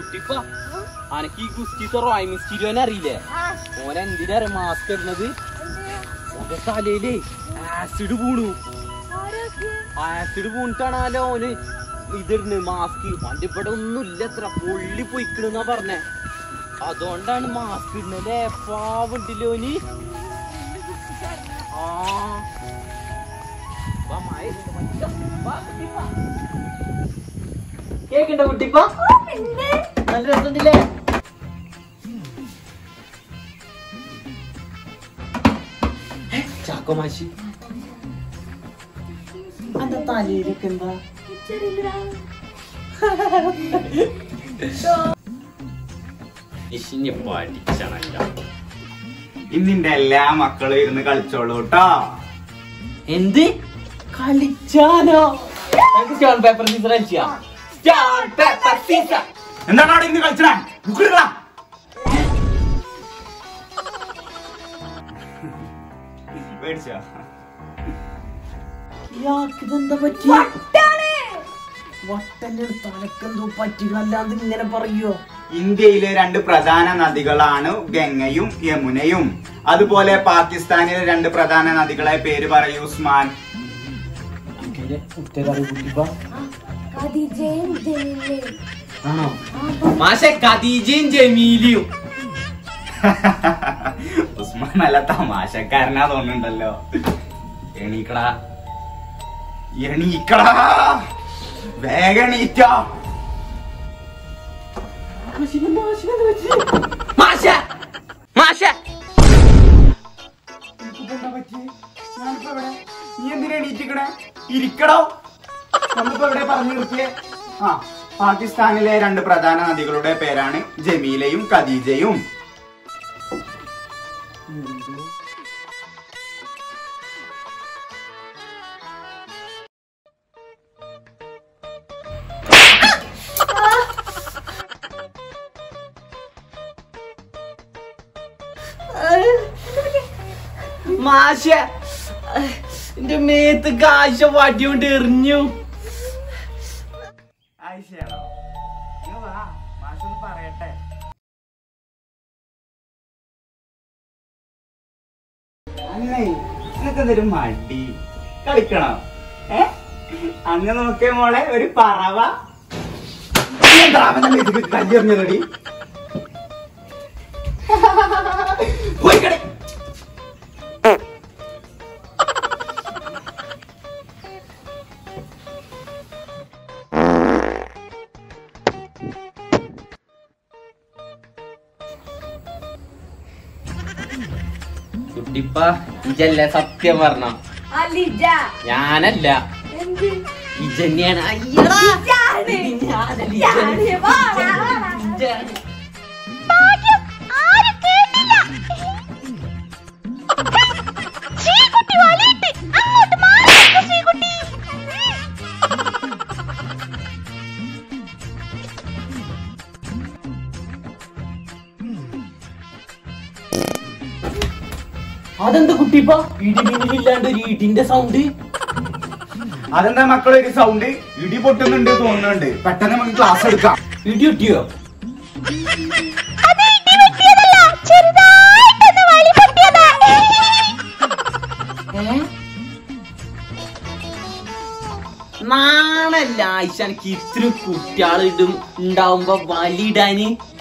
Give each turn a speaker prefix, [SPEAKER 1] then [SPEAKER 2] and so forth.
[SPEAKER 1] കുട്ടിപ്പ അനക്ക് ഈ ഗുസ്തിത്തെ റോയ് മിസ്റ്റീരിയോനെ അറിയില്ലേ ഓൻ എന്തിനാ മാസ്ക് ഇടുന്നത് ഓന്റെ തലയില് ആസിഡ് പൂണു ആസിഡ് പൂണിട്ടാണല്ലോ ഓന് ഇതിടുന്നു മാസ്ക് അവന്റെ ഇവിടെ ഒന്നും ഇല്ല എത്ര പൊള്ളി പൊയ്ക്കണെന്നാ പറഞ്ഞേ അതുകൊണ്ടാണ് മാസ്ക് ഇടുന്നല്ലേ പാവുണ്ടില്ലേ ഓന് ആ വാ, മായ ഇടുന്നു. വാ, വാ, കുട്ടിപ്പ. കേക്കുണ്ടോ കുട്ടിപ്പ നല്ല രസമുണ്ടല്ലേ ചാക്കോ മാഷി അന്റെ തലയിലൊക്കെ എന്താ ഇഷിഞ്ഞ് പഠിച്ചണല്ല
[SPEAKER 2] ഇന്നിന്റെ എല്ലാ മക്കളും ഇരുന്ന് കളിച്ചോളൂ കേട്ടോ
[SPEAKER 1] എന്ത് കളിച്ചാനോ നമുക്ക് സ്റ്റോൺ പേപ്പർ സീസർ കളിച്ചാ സ്റ്റോൺ പേപ്പർ സീസർ
[SPEAKER 2] എന്താണ് അവിടെ ഇന്ന് കളിച്ചേ ബുക്കിടാ പേടിച്ചോ
[SPEAKER 1] ഇയാൾക്കിതെന്താ പറ്റി വട്ടന്റെ തലക്കെന്തോ പറ്റികളല്ലാണ്ട് ഇങ്ങനെ പറയോ
[SPEAKER 2] ഇന്ത്യയിലെ രണ്ട് പ്രധാന നദികളാണ് ഗംഗയും യമുനയും അതുപോലെ പാകിസ്ഥാനിലെ രണ്ട് പ്രധാന നദികളെ പേര് പറയൂ ഉസ്മാൻ
[SPEAKER 3] ഖദീജയും ജലീലയും.
[SPEAKER 1] ആണോ മാഷെ ഖദീജയും ജമീലിയും
[SPEAKER 2] ഉസ്മാൻ നല്ല തമാശക്കാരനാ തോന്നുന്നുണ്ടല്ലോ എണീക്കടാ എണീക്കടാ വേഗം എണീറ്റോ
[SPEAKER 1] മാഷ മാഷ
[SPEAKER 2] നീ എന്തിനാ എണീറ്റിക്കണേ ഇരിക്കടോ നമ്മളിപ്പോ എവിടെ പറഞ്ഞു നിർത്തിയേ ആ പാകിസ്ഥാനിലെ രണ്ട് പ്രധാന നദികളുടെ പേരാണ് ജമീലയും ഖദീജയും
[SPEAKER 1] മാഷ എന്റെ മേത്ത് കാശ വടിയോണ്ട് എറിഞ്ഞു
[SPEAKER 2] ആയിഷയാണോ ഇങ്ങ് വാ, മാഷൊന്ന് പറയട്ടെ അന്നേ നിനക്ക് എന്തൊരു മടി കളിക്കണം ഏ അങ്ങ് നോക്കിയ മോളെ ഒരു പറവ നീ എന്താ അവന്റെ മേത്തേക്ക് കല്ലെറിഞ്ഞതടി പോയി കളി
[SPEAKER 1] കുട്ടിപ്പ ഇജല്ല സത്യം പറഞ്ഞ
[SPEAKER 3] അലിജ.
[SPEAKER 1] ഞാനല്ല
[SPEAKER 3] എന്ത്?
[SPEAKER 1] ഇജന്നെയാണ് അയ്യടാ
[SPEAKER 3] ഇജാണ്.
[SPEAKER 1] ഞാനല്ല,
[SPEAKER 3] ഇജാണ്.
[SPEAKER 1] ഇജന്നെ.
[SPEAKER 3] വാ, വാ, വാ, വാ.
[SPEAKER 1] ഇജാണ്. അതെന്ത് കുട്ടിപ്പ ഇടിമിന്നിലില്ലാണ്ട് ഒരു ഇടിന്റെ സൗണ്ട്
[SPEAKER 2] അതെന്താ മക്കളെ ഒരു സൗണ്ട് ഇടി പൊട്ടുന്നുണ്ട് തോന്നുന്നുണ്ട് പെട്ടെന്ന് നമുക്ക് ക്ലാസ് എടുക്കാം
[SPEAKER 1] ഇടി കിട്ടിയോ നാണല്ല ആയിഷ എനിക്ക് ഇത്ര കുട്ടികൾ ഇടും ഉണ്ടാവുമ്പോ വലിയിടാന്